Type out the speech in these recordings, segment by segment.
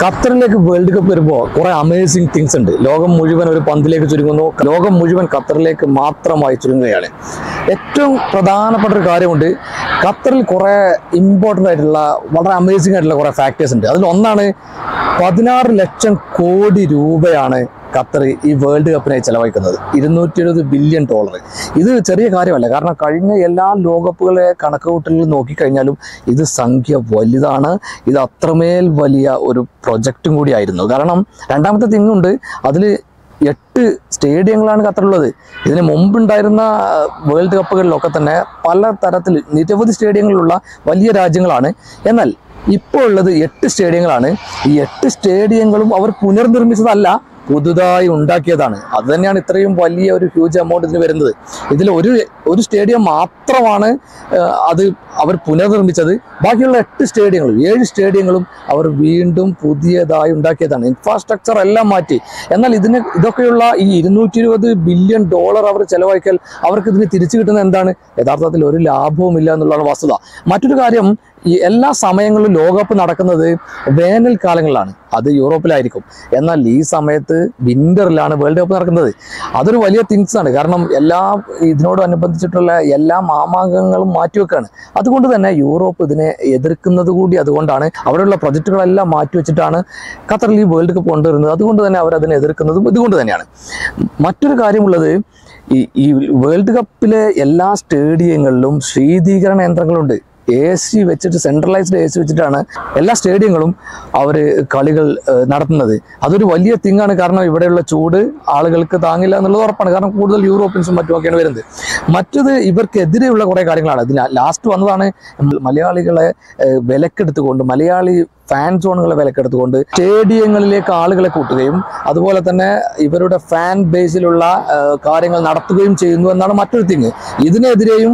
ഖത്തറിലേക്ക് world cup വരുമ്പോൾ കുറെ അമേസിംഗ് തിങ്സ് ഉണ്ട് ലോകം മുഴുവൻ ഒരു പന്തിലേക്ക് ചുരുങ്ങുന്നു ലോകം മുഴുവൻ ഖത്തറിലേക്ക് മാത്രമായി ചുരുങ്ങുകയാണ് ഏറ്റവും പ്രധാനപ്പെട്ട ഒരു കാര്യമുണ്ട് ഖത്തറിൽ കുറെ ഇമ്പോർട്ടൻ്റ് ആയിട്ടുള്ള വളരെ അമേസിംഗ് ആയിട്ടുള്ള കുറെ ഫാക്ടേഴ്സ് ഉണ്ട് അതിൽ ഒന്നാണ് പതിനാറ് ലക്ഷം കോടി രൂപയാണ് ഖത്തർ ഈ വേൾഡ് കപ്പിനായി ചെലവഴിക്കുന്നത് ഇരുന്നൂറ്റി എഴുപത് ബില്യൺ ഡോളർ ഇത് ചെറിയ കാര്യമല്ല കാരണം കഴിഞ്ഞ എല്ലാ ലോകകപ്പുകളെ കണക്കുകൂട്ടലിൽ നോക്കിക്കഴിഞ്ഞാലും ഇത് സംഖ്യ വലുതാണ് ഇത് അത്രമേൽ വലിയ ഒരു പ്രൊജക്റ്റും കൂടിയായിരുന്നു കാരണം രണ്ടാമത്തെ തിങ്ങുണ്ട് അതിൽ എട്ട് സ്റ്റേഡിയങ്ങളാണ് ഖത്തറിലുള്ളത് ഇതിന് മുമ്പുണ്ടായിരുന്ന വേൾഡ് കപ്പുകളിലൊക്കെ തന്നെ പല തരത്തിൽ നിരവധി സ്റ്റേഡിയങ്ങളിലുള്ള വലിയ രാജ്യങ്ങളാണ് എന്നാൽ ഇപ്പോൾ ഉള്ളത് എട്ട് സ്റ്റേഡിയങ്ങളാണ് ഈ എട്ട് സ്റ്റേഡിയങ്ങളും അവർ പുനർനിർമ്മിച്ചതല്ല പുതുതായി ഉണ്ടാക്കിയതാണ് അത് തന്നെയാണ് ഇത്രയും വലിയ ഒരു ഹ്യൂജ് എമൗണ്ട് ഇതിന് വരുന്നത് ഇതിൽ ഒരു ഒരു സ്റ്റേഡിയം മാത്രമാണ് ആ, അത് അവർ പുനർനിർമ്മിച്ചത് ബാക്കിയുള്ള എട്ട് സ്റ്റേഡിയങ്ങളും ഏഴ് സ്റ്റേഡിയങ്ങളും അവർ വീണ്ടും പുതിയതായി ഉണ്ടാക്കിയതാണ് ഇൻഫ്രാസ്ട്രക്ചർ എല്ലാം മാറ്റി എന്നാൽ ഇതിന് ഇതൊക്കെയുള്ള ഈ ഇരുന്നൂറ്റി ഇരുപത് ബില്യൺ ഡോളർ അവർ ചെലവഴിക്കൽ അവർക്ക് ഇതിന് തിരിച്ചു കിട്ടുന്നത് എന്താണ് യഥാർത്ഥത്തിൽ ഒരു ലാഭവും ഇല്ല എന്നുള്ളതാണ് വസ്തുത മറ്റൊരു കാര്യം ഈ എല്ലാ സമയങ്ങളിലും ലോകകപ്പ് നടക്കുന്നത് വേനൽക്കാലങ്ങളിലാണ് അത് യൂറോപ്പിലായിരിക്കും എന്നാൽ ഈ സമയത്ത് വിന്ററിലാണ് വേൾഡ് കപ്പ് നടക്കുന്നത് അതൊരു വലിയ തിങ്സ് ആണ് കാരണം എല്ലാ ഇതിനോടനുബന്ധിച്ചിട്ടുള്ള എല്ലാ മാമാങ്കങ്ങളും മാറ്റിവെക്കാണ് അതുകൊണ്ട് തന്നെ യൂറോപ്പ് ഇതിനെ എതിർക്കുന്നത് കൂടി അതുകൊണ്ടാണ് അവിടെയുള്ള പ്രൊജക്റ്റുകളെല്ലാം മാറ്റിവെച്ചിട്ടാണ് ഖത്തറിൽ ഈ വേൾഡ് കപ്പ് കൊണ്ടുവരുന്നത് അതുകൊണ്ട് തന്നെ അവർ അതിനെ എതിർക്കുന്നതും ഇതുകൊണ്ട് തന്നെയാണ് മറ്റൊരു കാര്യമുള്ളത് ഈ ഈ വേൾഡ് കപ്പിലെ എല്ലാ സ്റ്റേഡിയങ്ങളിലും ശീതീകരണ യന്ത്രങ്ങളുണ്ട് എ സി വെച്ചിട്ട് സെൻട്രലൈസ്ഡ് എ സി വെച്ചിട്ടാണ് എല്ലാ സ്റ്റേഡിയങ്ങളും അവർ കളികൾ ഏഹ്, നടത്തുന്നത് അതൊരു വലിയ തിങ്ങാണ് കാരണം ഇവിടെയുള്ള ചൂട് ആളുകൾക്ക് താങ്ങില്ല എന്നുള്ളത് ഉറപ്പാണ് കാരണം കൂടുതൽ യൂറോപ്യൻസും മറ്റുമൊക്കെയാണ് വരുന്നത് മറ്റത് ഇവർക്കെതിരെയുള്ള കുറേ കാര്യങ്ങളാണ് ഇതിന് ലാസ്റ്റ് വന്നതാണ് മലയാളികളെ ഏഹ്, വിലക്കെടുത്തുകൊണ്ട് മലയാളി ഫാൻ സോണുകളെ വിലക്കെടുത്തുകൊണ്ട് സ്റ്റേഡിയങ്ങളിലേക്ക് ആളുകളെ കൂട്ടുകയും അതുപോലെ തന്നെ ഇവരുടെ ഫാൻ ബേസിലുള്ള ആ, കാര്യങ്ങൾ നടത്തുകയും ചെയ്യുന്നു എന്നാണ് മറ്റൊരു തിങ് ഇതിനെതിരെയും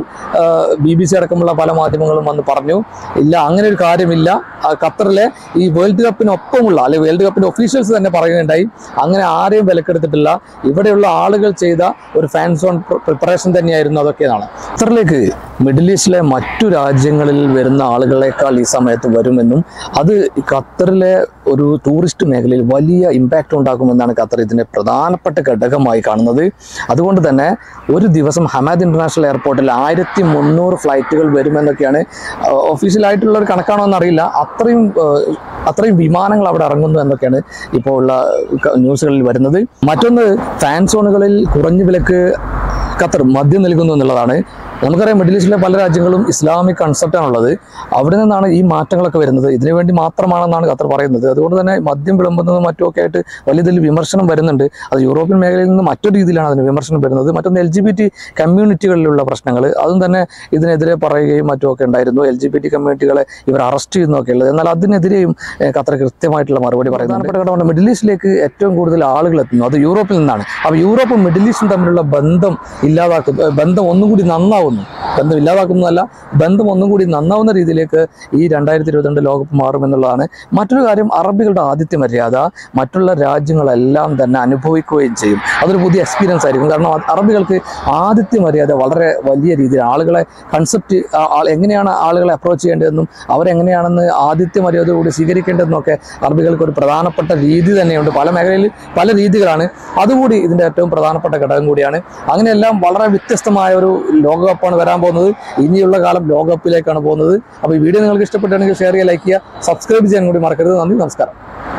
ബി ബി സി അടക്കമുള്ള പല മാധ്യമങ്ങളും വന്ന് പറഞ്ഞു ഇല്ല അങ്ങനെ ഒരു കാര്യമില്ല ആ, ഖത്തറിലെ ഈ വേൾഡ് കപ്പിനൊപ്പമുള്ള അല്ലെങ്കിൽ വേൾഡ് കപ്പിന്റെ ഒഫീഷ്യൽസ് തന്നെ പറയുകയുണ്ടായി അങ്ങനെ ആരെയും വിലക്കെടുത്തിട്ടില്ല ഇവിടെയുള്ള ആളുകൾ ചെയ്ത ഒരു ഫാൻ സോൺ പ്രിപ്പറേഷൻ തന്നെയായിരുന്നു അതൊക്കെയാണ് ഖത്തറിലേക്ക് മിഡിൽ ഈസ്റ്റിലെ മറ്റു രാജ്യങ്ങളിൽ വരുന്ന ആളുകളെക്കാൾ ഈ സമയത്ത് വരുമെന്നും അത് ഈ ഖത്തറിലെ ഒരു ടൂറിസ്റ്റ് മേഖലയിൽ വലിയ ഇമ്പാക്റ്റ് ഉണ്ടാക്കുമെന്നാണ് ഖത്തർ ഇതിന്റെ പ്രധാനപ്പെട്ട ഘടകമായി കാണുന്നത് അതുകൊണ്ട് തന്നെ ഒരു ദിവസം ഹമാദ് ഇന്റർനാഷണൽ എയർപോർട്ടിൽ ആയിരത്തി മുന്നൂറ് ഫ്ലൈറ്റുകൾ വരുമെന്നൊക്കെയാണ് ഒഫീഷ്യലായിട്ടുള്ള ഒരു കണക്കാണോ എന്നറിയില്ല അത്രയും ആ, അത്രയും വിമാനങ്ങൾ അവിടെ ഇറങ്ങുന്നു എന്നൊക്കെയാണ് ഇപ്പോൾ ഉള്ള ക- ന്യൂസുകളിൽ വരുന്നത് മറ്റൊന്ന് ഫാൻ സോണുകളിൽ കുറഞ്ഞ വിലക്ക് ഖത്തർ മദ്യം നൽകുന്നു എന്നുള്ളതാണ് നമുക്കറിയാം മിഡിൽ ഈസ്റ്റിലെ പല രാജ്യങ്ങളും ഇസ്ലാമിക് കൺസെപ്റ്റാണുള്ളത് അവിടെ നിന്നാണ് ഈ മാറ്റങ്ങളൊക്കെ വരുന്നത് ഇതിനു വേണ്ടി മാത്രമാണെന്നാണ് ഖത്തർ പറയുന്നത് അതുകൊണ്ട് തന്നെ മദ്യം വിളമ്പുന്നതും മറ്റുമൊക്കെ ആയിട്ട് വലിയ ഇതിൽ വിമർശനം വരുന്നുണ്ട് അത് യൂറോപ്യൻ മേഖലയിൽ നിന്ന് മറ്റൊരു രീതിയിലാണ് അതിന് വിമർശനം വരുന്നത് മറ്റൊന്ന് എൽ ജി ബി ടി കമ്മ്യൂണിറ്റികളിലുള്ള പ്രശ്നങ്ങൾ അതും തന്നെ ഇതിനെതിരെ പറയുകയും മറ്റുമൊക്കെ ഉണ്ടായിരുന്നു എൽ ജി ബി ടി കമ്മ്യൂണിറ്റികളെ ഇവർ അറസ്റ്റ് ചെയ്യുന്നതൊക്കെ ഉള്ളത് എന്നാൽ അതിനെതിരെയും ഏഹ്, ഖത്തർ കൃത്യമായിട്ടുള്ള മറുപടി പറയുന്നത് പ്രധാനപ്പെട്ട ഘടകമാണ് മിഡിൽ ഈസ്റ്റിലേക്ക് ഏറ്റവും കൂടുതൽ ആളുകൾ എത്തുന്നു അത് യൂറോപ്പിൽ നിന്നാണ് അപ്പോൾ യൂറോപ്പും മിഡിൽ ഈസ്റ്റും തമ്മിലുള്ള ബന്ധം ഇല്ലാതാക്കും ഏഹ്, ബന്ധം ഒന്നും കൂടി നന്നാവുന്നു ബന്ധം ഇല്ലാതാക്കുന്നതല്ല ബന്ധം ഒന്നും കൂടി നന്നാവുന്ന രീതിയിലേക്ക് ഈ രണ്ടായിരത്തി ഇരുപത്തിരണ്ട് ലോകകപ്പ് മാറുമെന്നുള്ളതാണ് മറ്റൊരു കാര്യം അറബികളുടെ ആതിഥ്യ മര്യാദ മറ്റുള്ള രാജ്യങ്ങളെല്ലാം തന്നെ അനുഭവിക്കുകയും ചെയ്യും അതൊരു പുതിയ എക്സ്പീരിയൻസ് ആയിരിക്കും കാരണം അ- അറബികൾക്ക് ആതിഥ്യ മര്യാദ വളരെ വലിയ രീതിയിൽ ആളുകളെ കൺസെപ്റ്റ് എങ്ങനെയാണ് ആളുകളെ അപ്രോച്ച് ചെയ്യേണ്ടതെന്നും അവരെങ്ങനെയാണെന്ന് ആതിഥ്യ മര്യാദയോട് സ്വീകരിക്കേണ്ടതെന്നൊക്കെ അറബികൾക്ക് ഒരു പ്രധാനപ്പെട്ട രീതി തന്നെയുണ്ട് പല മേഖലയിൽ പല രീതികളാണ് അതുകൂടി ഇതിൻ്റെ ഏറ്റവും പ്രധാനപ്പെട്ട ഘടകം കൂടിയാണ് അങ്ങനെയെല്ലാം വളരെ വ്യത്യസ്തമായ ഒരു ലോകകപ്പാണ് വരാൻ പോകുന്നത് ഇനിയുള്ള കാലം ലോകകപ്പിലേക്കാണ് പോകുന്നത് അപ്പോൾ ഈ വീഡിയോ നിങ്ങൾക്ക് ഇഷ്ടപ്പെട്ടാണെങ്കിൽ ഷെയർ ചെയ്യുക ലൈക്ക് ചെയ്യുക സബ്സ്ക്രൈബ് ചെയ്യാൻ കൂടി മറക്കരുത് നന്ദി നമസ്കാരം